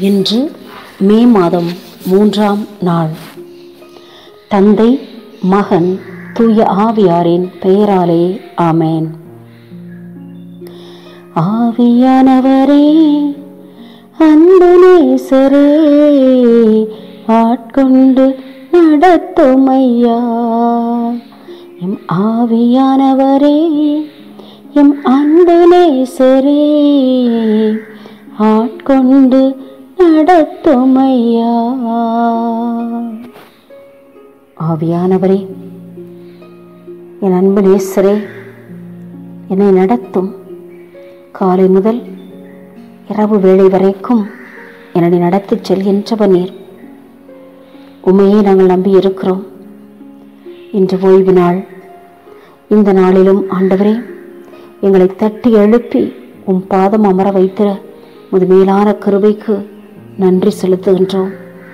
இன்று மே மாதம் மூன்றாம் நாள் தந்தை மகன் தூய ஆவியாரின் பெயராலே ஆமேன் ஆவியானவரே அன்பு நேசரே ஆட்கொண்டு நடத்துமையா எம் ஆவியானவரே எம் அன்பு நேசரே ஆட்கொண்டு நடத்துமையா ஆவியானவரே என் அன்பு நேசரே என்னை நடத்தும் காலை முதல் இரவு வேளை வரைக்கும் என்னை நடத்திச் செல்கின்றவர் நீர் உண்மையை நாங்கள் நம்பி இருக்கிறோம் இன்று ஓய்வு நாள் இந்த நாளிலும் ஆண்டவரே எங்களை தட்டி எழுப்பி உம் பாதம் அமர வைத்திர முது மேலான கிருபைக்கு நன்றி செலுத்துகின்றோம்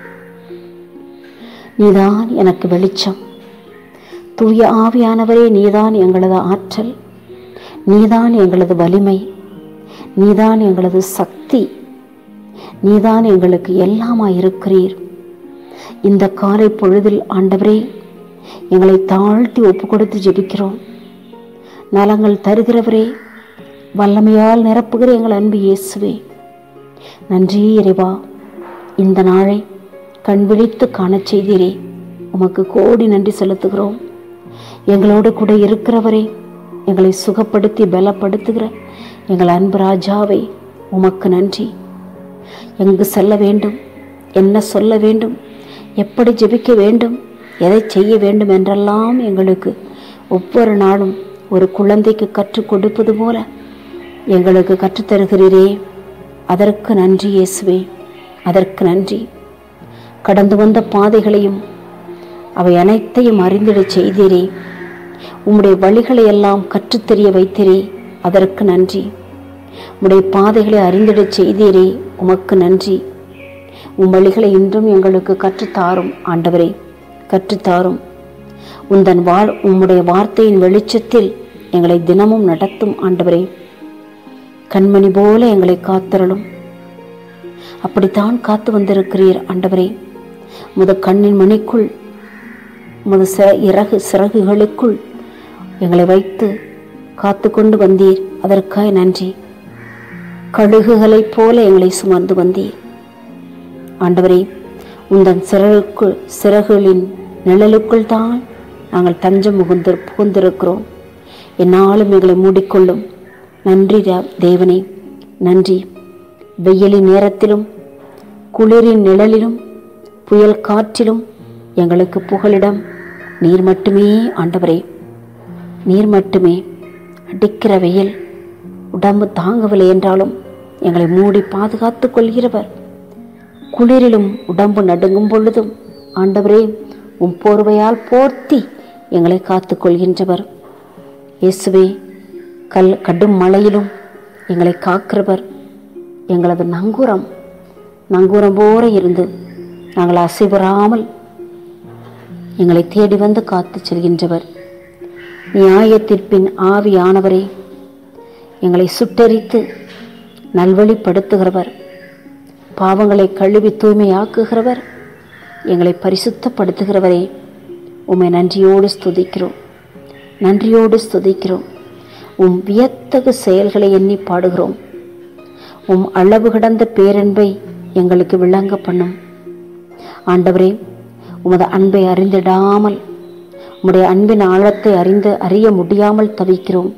நீதான் எனக்கு வெளிச்சம் தூய ஆவியானவரே நீதான் எங்களது ஆற்றல் நீதான் எங்களது வலிமை நீதான் எங்களது சக்தி நீதான் எங்களுக்கு எல்லாமாய் இருக்கிறீர் இந்த காலை பொழுதில் ஆண்டவரே எங்களை தாழ்த்தி ஒப்பு கொடுத்து ஜெபிக்கிறோம் நலங்கள் தருகிறவரே வல்லமையால் நிரப்புகிற எங்கள் அன்பு இயேசுவே நன்றி இறைவா இந்த நாளை கண் விழித்து காணச் செய்தீரே உமக்கு கோடி நன்றி செலுத்துகிறோம் எங்களோடு கூட இருக்கிறவரே எங்களை சுகப்படுத்தி பலப்படுத்துகிற எங்கள் அன்பு ராஜாவே உமக்கு நன்றி எங்கு செல்ல வேண்டும் என்ன சொல்ல வேண்டும் எப்படி ஜெபிக்க வேண்டும் எதை செய்ய வேண்டும் என்றெல்லாம் எங்களுக்கு ஒவ்வொரு நாளும் ஒரு குழந்தைக்கு கற்றுக் கொடுப்பது போல எங்களுக்கு கற்றுத்தருகிறீரே அதற்கு நன்றி இயேசுவே அதற்கு நன்றி கடந்து வந்த பாதைகளையும் அவை அனைத்தையும் அறிந்திடச் செய்தீரே உம்முடைய வழிகளை எல்லாம் கற்றுத்தெரிய வைத்தீரே அதற்கு நன்றி உம்முடைய பாதைகளை அறிந்திடச் செய்தீரே உமக்கு நன்றி உம் வழிகளை இன்றும் எங்களுக்கு கற்றுத்தாரும் ஆண்டவரே கற்றுத்தாரும் உந்தன் வாழ் உம்முடைய வார்த்தையின் வெளிச்சத்தில் எங்களை தினமும் நடத்தும் ஆண்டவரே கண்மணி போல எங்களை காத்தருளும் அப்படித்தான் காத்து வந்திருக்கிறீர் ஆண்டவரே முத கண்ணின் மணிக்குள் முத சிற இறகு சிறகுகளுக்குள் எங்களை வைத்து காத்து கொண்டு வந்தீர் அதற்காக நன்றி கழுகுகளைப் போல எங்களை சுமந்து வந்தீர் ஆண்டவரே உந்தன் சிறகுக்குள் சிறகுகளின் நிழலுக்குள் தான் நாங்கள் தஞ்சம் முகுந்து புகுந்திருக்கிறோம் என்னாலும் எங்களை மூடிக்கொள்ளும் நன்றி தேவனே நன்றி வெயிலின் நேரத்திலும் குளிரின் நிழலிலும் புயல் காற்றிலும் எங்களுக்கு புகலிடம் நீர் மட்டுமே ஆண்டவரே நீர் மட்டுமே அடிக்கிற வெயில் உடம்பு தாங்கவில்லை என்றாலும் எங்களை மூடி பாதுகாத்து கொள்கிறவர் குளிரிலும் உடம்பு நடுங்கும் பொழுதும் ஆண்டவரே உம் போர்வையால் போர்த்தி எங்களை காத்து கொள்கின்றவர் இயேசுவே கல் கடும் மழையிலும் எங்களை காக்கிறவர் எங்களது நங்கூரம் நங்கூரம் போல இருந்து நாங்கள் அசைவராமல் எங்களை தேடி வந்து காத்து செல்கின்றவர் நியாயத்திற்பின் ஆவியானவரே எங்களை சுட்டரித்து நல்வழிப்படுத்துகிறவர் பாவங்களை கழுவி தூய்மையாக்குகிறவர் எங்களை பரிசுத்தப்படுத்துகிறவரே உம்மை நன்றியோடு ஸ்துதிக்கிறோம் நன்றியோடு ஸ்துதிக்கிறோம் உம் வியத்தகு செயல்களை எண்ணி பாடுகிறோம் உம் அளவு கடந்த பேரன்பை எங்களுக்கு விளங்க பண்ணும் ஆண்டவரே உமது அன்பை அறிந்திடாமல் உம்முடைய அன்பின் ஆழத்தை அறிந்து அறிய முடியாமல் தவிக்கிறோம்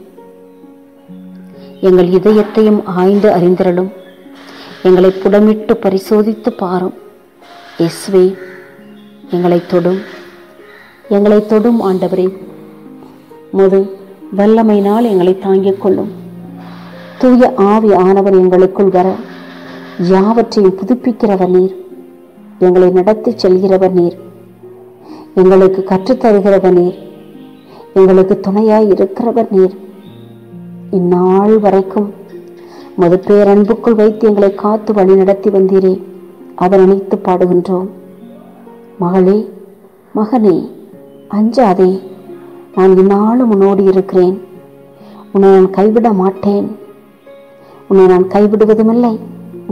எங்கள் இதயத்தையும் ஆய்ந்து அறிந்திரலும் எங்களை புடமிட்டு பரிசோதித்து பாரும் எஸ்வே எங்களை தொடும் எங்களை தொடும் ஆண்டவரே முது வல்லமையினால் எங்களை தாங்கிக் கொள்ளும் தூய ஆவி ஆனவர் எங்களுக்குள் வர யாவற்றையும் புதுப்பிக்கிறவர் நீர் எங்களை நடத்தி செல்கிறவர் நீர் எங்களுக்கு கற்றுத்தருகிறவர் நீர் எங்களுக்கு துணையாய் இருக்கிறவர் நீர் இந்நாள் வரைக்கும் மது பேரன்புக்குள் வைத்து எங்களை காத்து வழி நடத்தி வந்தீரே அதை நினைத்து பாடுகின்றோம் மகளே மகனே அஞ்சாதே நான் இந்நாளும் உன்னோடு இருக்கிறேன் உன்னை நான் கைவிட மாட்டேன் உன்னை நான் கைவிடுவதுமில்லை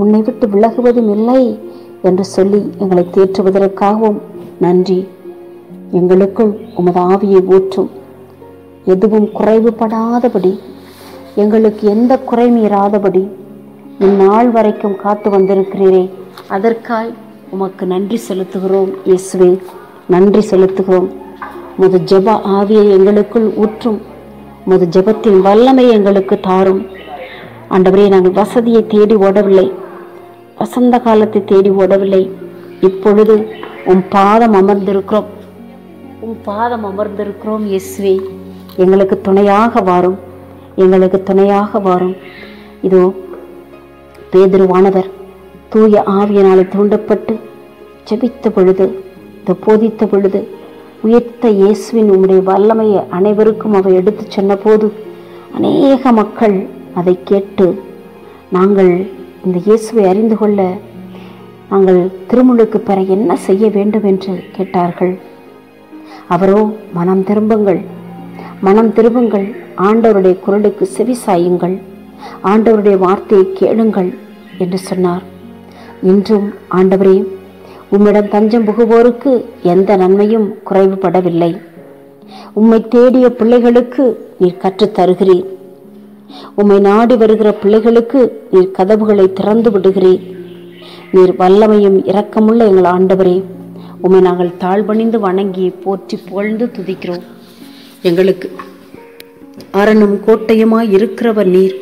உன்னை விட்டு விலகுவதும் இல்லை என்று சொல்லி எங்களை தேற்றுவதற்காகவும் நன்றி எங்களுக்குள் உமது ஆவியை ஊற்றும் எதுவும் குறைவுபடாதபடி எங்களுக்கு எந்த குறையும் இராதபடி இந்நாள் வரைக்கும் காத்து வந்திருக்கிறீரே அதற்காய் உமக்கு நன்றி செலுத்துகிறோம் இயேசுவே நன்றி செலுத்துகிறோம் முது ஜெப ஆவியை எங்களுக்குள் ஊற்றும் முது ஜெபத்தின் வல்லமை எங்களுக்கு தாரும் ஆண்டவரே நாங்கள் வசதியை தேடி ஓடவில்லை வசந்த காலத்தை தேடி ஓடவில்லை இப்பொழுது உன் பாதம் அமர்ந்திருக்கிறோம் உன் பாதம் அமர்ந்திருக்கிறோம் இயேசுவே எங்களுக்கு துணையாக வாரும் எங்களுக்கு துணையாக வாரும் இதோ பேதுருவானவர் தூய ஆவியனாலே தூண்டப்பட்டு ஜெபித்த பொழுது இதோ போதித்த பொழுது உயர்த்த இயேசுவின் உம்முடைய வல்லமையை அனைவருக்கும் அவர் எடுத்துச் சொன்னபோது அநேக மக்கள் அதை கேட்டு நாங்கள் இந்த இயேசுவை அறிந்து கொள்ள நாங்கள் திருமுழுக்கு பெற என்ன செய்ய வேண்டும் என்று கேட்டார்கள் அவரோ மனம் திரும்புங்கள் மனம் திரும்புங்கள் ஆண்டவருடைய குரலுக்கு செவி சாயுங்கள் ஆண்டவருடைய வார்த்தையை கேளுங்கள் என்று சொன்னார் இன்றும் ஆண்டவரே உம்மிடம் தஞ்சம் புகுவோருக்கு எந்த நன்மையும் குறைவுபடவில்லை உம்மை தேடிய பிள்ளைகளுக்கு நீர் கற்றுத் தருகிறீர் உம்மை நாடி வருகிற பிள்ளைகளுக்கு நீர் கதவுகளை திறந்து விடுகிறீர் நீர் வல்லமையும் இரக்கமுள்ள எங்கள் ஆண்டவரே உம்மை நாங்கள் தாழ்பணிந்து வணங்கி போற்றி புகழ்ந்து துதிக்கிறோம் எங்களுக்கு அரணும் கோட்டையுமாய் இருக்கிறவர் நீர்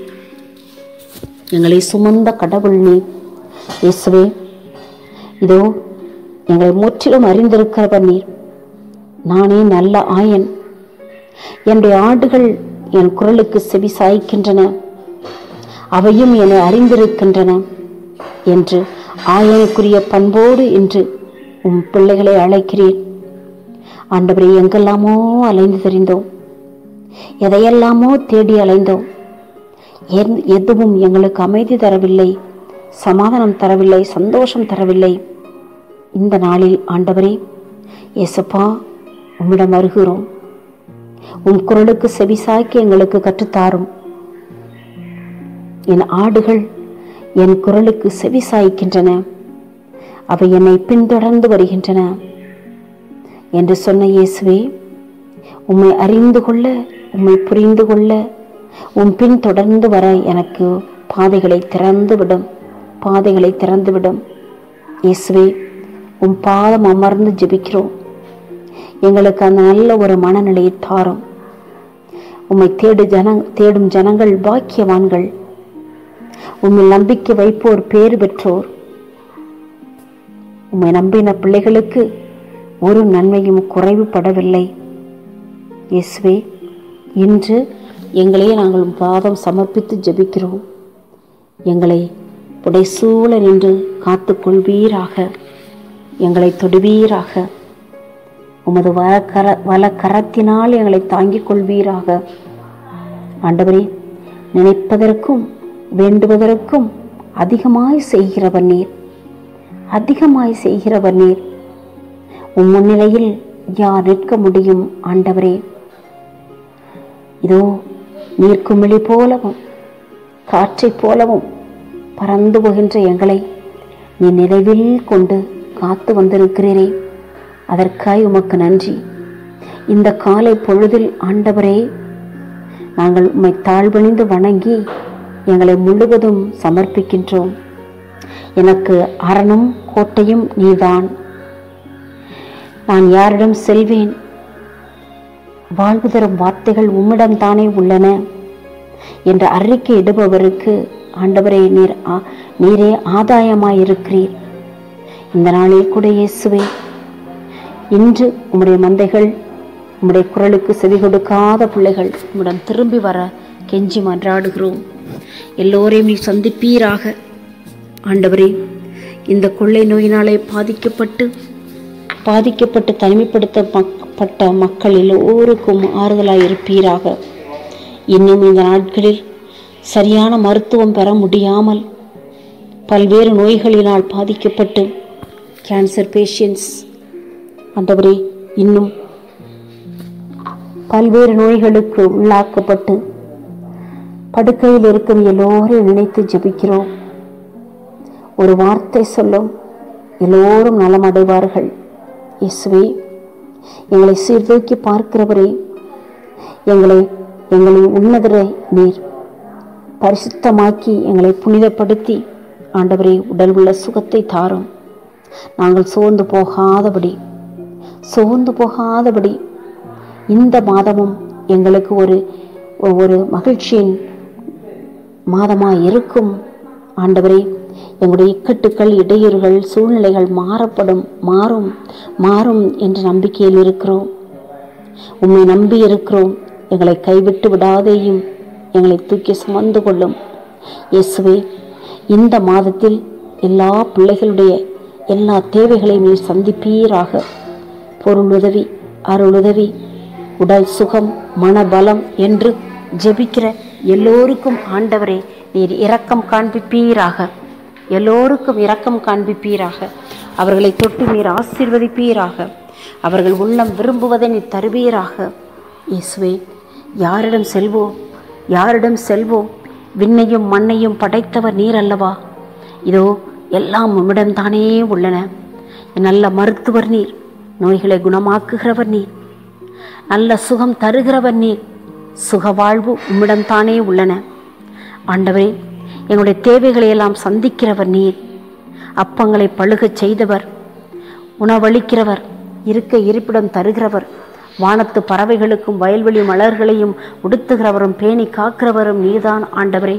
எங்களை சுமந்த கடவுள் நீர் இயேசுவே இதோ எங்களை முற்றிலும் அறிந்திருக்கிறவர் நீர் நானே நல்ல ஆயன் என்னுடைய ஆடுகள் என் குரலுக்கு செவி சாய்க்கின்றன அவையும் என்னை அறிந்திருக்கின்றன என்று ஆயனுக்குரிய பண்போடு இன்று உம் பிள்ளைகளை அழைக்கிறேன் ஆண்டவரே எங்கெல்லாமோ அலைந்து தெரிந்தோம் எதையெல்லாமோ தேடி அலைந்தோம் எந்- எதுவும் எங்களுக்கு அமைதி தரவில்லை சமாதானம் தரவில்லை சந்தோஷம் தரவில்லை இந்த நாளில் ஆண்டவரே இயேசப்பா உம்மிடம் வருகிறோம் உம் குரலுக்கு செவிசாய்க்கு எங்களுக்கு கற்றுத்தாரும் என் ஆடுகள் என் குரலுக்கு செவிசாய்க்கின்றன அவை என்னை பின்தொடர்ந்து வருகின்றன என்று சொன்ன இயேசுவே உம்மை அறிந்து கொள்ள உம்மை புரிந்து கொள்ள உம் பின் தொடர்ந்து வர எனக்கு பாதைகளை திறந்து விடும் பாதைகளை திறந்து விடும் இயேசுவே உம் பாதம் அமர்ந்து ஜெபிக்கிறோம் எங்களுக்கு அந்த நல்ல ஒரு மனநிலையை தாரும் உம்மை தேடு ஜன தேடும் ஜனங்கள் பாக்கியவான்கள் உம்மை நம்பிக்கை வைப்போர் பேறு பெற்றோர் உம்மை நம்பின பிள்ளைகளுக்கு ஒரு நன்மையும் குறைவுபடவில்லை இயேசுவே இன்று எங்களையே நாங்கள் உம் பாதம் சமர்ப்பித்து ஜெபிக்கிறோம் எங்களை புடைசூழ நின்று காத்துக்கொள்வீராக எங்களை தொடுவீராக உமது வலக்கர வலக்கரத்தினால் எங்களை தாங்கிக் கொள்வீராக ஆண்டவரே நினைப்பதற்கும் வேண்டுவதற்கும் அதிகமாய் செய்கிறவர் நீர் அதிகமாய் செய்கிறவர் நீர் உம் முன்னிலையில் யார் நிற்க முடியும் ஆண்டவரே இதோ நீர்க்குமிழி போலவும் காற்றைப் போலவும் பறந்து போகின்ற எங்களை நீ நினைவில் கொண்டு காத்து வந்திருக்கிறீரே அதற்காய் உமக்கு நன்றி இந்த காலை பொழுதில் ஆண்டவரே நாங்கள் உம்மை தாழ்வணிந்து வணங்கி எங்களை முழுவதும் சமர்ப்பிக்கின்றோம் எனக்கு அரணும் கோட்டையும் நீதான் நான் யாரிடம் செல்வேன் வாழ்வு தரும் வார்த்தைகள் உம்மிடம் தானே உள்ளன என்று அறிக்கை இடுபவருக்கு ஆண்டவரே நீர் ஆ- நீரே ஆதாயமாயிருக்கிறீர் இந்த நாளில் கூட இயேசுவே இன்று உம்முடைய மந்தைகள் உம்முடைய குரலுக்கு செவி கொடுக்காத பிள்ளைகள் உம்மிடம் திரும்பி வர கெஞ்சி மன்றாடுகிறோம் எல்லோரையும் நீ சந்திப்பீராக ஆண்டவரே இந்த கொள்ளை நோயினாலே பாதிக்கப்பட்டு பாதிக்கப்பட்டு தனிமைப்படுத்தப்பட்ட மக்கள் எல்லோருக்கும் ஆறுதலாய் இருப்பீராக இன்னும் இந்த நாட்களில் சரியான மருத்துவம் பெற முடியாமல் பல்வேறு நோய்களினால் பாதிக்கப்பட்டு கேன்சர் பேஷண்ட்ஸ் ஆண்டவரே இன்னும் பல்வேறு நோய்களுக்கு உள்ளாக்கப்பட்டு படுக்கையில் இருக்கும் எல்லோரையும் நினைத்து ஜெபிக்கிறோம் ஒரு வார்த்தை சொல்லும் எல்லோரும் நலமடைவார்கள் இயேசுவே எங்களை சீர்தூக்கி பார்க்கிறவரே எங்களை எங்களை உன்னதரை நீர் பரிசுத்தமாக்கி எங்களை புனிதப்படுத்தி ஆண்டவரே உடல் உள்ள சுகத்தை தாரும் நாங்கள் சோர்ந்து போகாதபடி சோர்ந்து போகாதபடி இந்த மாதமும் எங்களுக்கு ஒரு ஒரு மகிழ்ச்சியின் மாதமாய் இருக்கும் ஆண்டவரே எங்களுடைய இக்கட்டுக்கள் இடையூறுகள் சூழ்நிலைகள் மாறப்படும் மாறும் மாறும் என்ற நம்பிக்கையில் இருக்கிறோம் உம்மை நம்பி இருக்கிறோம் எங்களை கைவிட்டு விடாதேயும் எங்களை தூக்கி சுமந்து கொள்ளும் இயேசுவே இந்த மாதத்தில் எல்லா பிள்ளைகளுடைய எல்லா தேவைகளையும் நீர் சந்திப்பீராக பொருள் உதவி அருள் உதவி உடல் சுகம் மனபலம் என்று ஜெபிக்கிற எல்லோருக்கும் ஆண்டவரே நீர் இரக்கம் காண்பிப்பீராக எல்லோருக்கும் இரக்கம் காண்பிப்பீராக அவர்களை தொட்டு நீர் ஆசீர்வதிப்பீராக அவர்கள் உள்ளம் விரும்புவதை நீர் தருவீராக இயேசுவே யாரிடம் செல்வோம் யாரிடம் செல்வோம் விண்ணையும் மண்ணையும் படைத்தவர் நீர் அல்லவா இதோ எல்லாம் உம்மிடம்தானே உள்ளன நல்ல மருத்துவர் நீர் நோய்களை குணமாக்குகிறவர் நீர் நல்ல சுகம் தருகிறவர் நீர் சுக வாழ்வு உம்மிடம்தானே உள்ளன ஆண்டவரே எங்களுடைய தேவைகளை எல்லாம் சந்திக்கிறவர் நீர் அப்பங்களை பழுகச் செய்தவர் உணவளிக்கிறவர் இருக்க இருப்பிடம் தருகிறவர் வானத்து பறவைகளுக்கும் வயல்வெளி மலர்களையும் உடுத்துகிறவரும் பேணி காக்கிறவரும் நீதான் ஆண்டவரே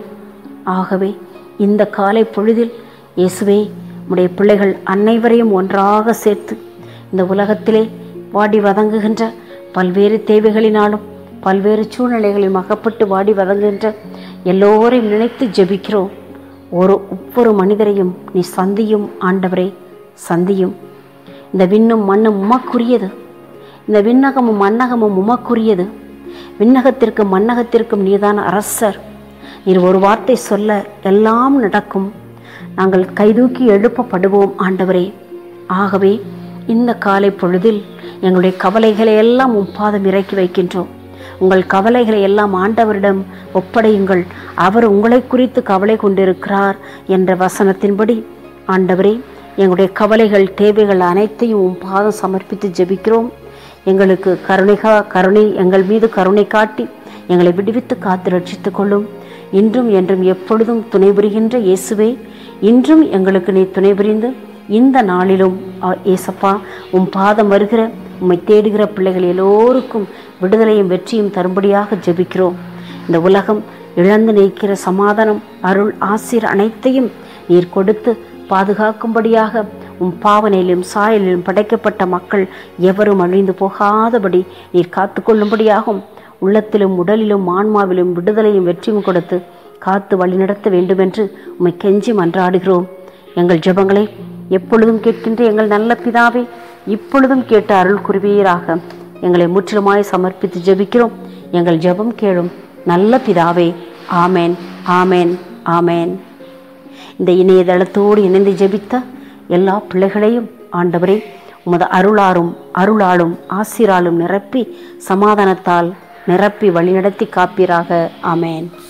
ஆகவே இந்த காலை பொழுதில் இயேசுவே உடைய பிள்ளைகள் அனைவரையும் ஒன்றாக சேர்த்து இந்த உலகத்திலே வாடி வதங்குகின்ற பல்வேறு தேவைகளினாலும் பல்வேறு சூழ்நிலைகளில் அகப்பட்டு வாடி வதங்குகின்ற எல்லோரையும் நினைத்து ஜெபிக்கிறோம் ஒரு ஒவ்வொரு மனிதரையும் நீ சந்தியும் ஆண்டவரே சந்தியும் இந்த விண்ணும் மண்ணும் உமக்குரியது இந்த விண்ணகமும் மன்னகமும் உமக்குரியது விண்ணகத்திற்கும் மன்னகத்திற்கும் நீதான் அரசர் நீர் ஒரு வார்த்தை சொல்ல எல்லாம் நடக்கும் நாங்கள் கைதூக்கி எழுப்பப்படுவோம் ஆண்டவரே ஆகவே இந்த காலை பொழுதில் எங்களுடைய கவலைகளை எல்லாம் உம் பாதம் இறக்கி வைக்கின்றோம் உங்கள் கவலைகளை எல்லாம் ஆண்டவரிடம் ஒப்படையுங்கள் அவர் உங்களை குறித்து கவலை கொண்டிருக்கிறார் என்ற வசனத்தின்படி ஆண்டவரே எங்களுடைய கவலைகள் தேவைகள் அனைத்தையும் உம் பாதம் சமர்ப்பித்து ஜெபிக்கிறோம் எங்களுக்கு கருணைகா கருணை எங்கள் மீது கருணை காட்டி எங்களை விடுவித்து காத்து ரட்சித்துக் கொள்ளும் இன்றும் என்றும் எப்பொழுதும் துணை புரிகின்ற இயேசுவே இன்றும் எங்களுக்கு நீ துணை புரிந்து இந்த நாளிலும் ஆ, ஏசப்பா உம் பாதம் வருகிற உம்மை தேடுகிற பிள்ளைகள் எல்லோருக்கும் விடுதலையும் வெற்றியும் தரும்படியாக ஜெபிக்கிறோம் இந்த உலகம் இழந்து நிற்கிற சமாதானம் அருள் ஆசிர் அனைத்தையும் நீர் கொடுத்து பாதுகாக்கும்படியாக உம் பாவனையிலும் சாயலிலும் படைக்கப்பட்ட மக்கள் எவரும் அழிந்து போகாதபடி நீர் காத்துக்கொள்ளும்படியாகும் உள்ளத்திலும் உடலிலும் ஆன்மாவிலும் விடுதலையும் வெற்றியும் கொடுத்து காத்து வழிநடத்த வேண்டுமென்று உம்மை கெஞ்சி மன்றாடுகிறோம் எங்கள் ஜெபங்களை எப்பொழுதும் கேட்கின்ற எங்கள் நல்ல பிதாவே இப்பொழுதும் கேட்டு அருள் குருவீராக எங்களை முற்றிலுமாய் சமர்ப்பித்து ஜெபிக்கிறோம் எங்கள் ஜெபம் கேளும் நல்ல பிதாவே ஆமேன் ஆமேன் ஆமேன் இந்த இணையதளத்தோடு இணைந்து ஜெபித்த எல்லா பிள்ளைகளையும் ஆண்டவரே உமது அருளாரும் அருளாலும் ஆசிராலும் நிரப்பி சமாதானத்தால் நிரப்பி வழிநடத்தி காப்பீராக ஆமேன்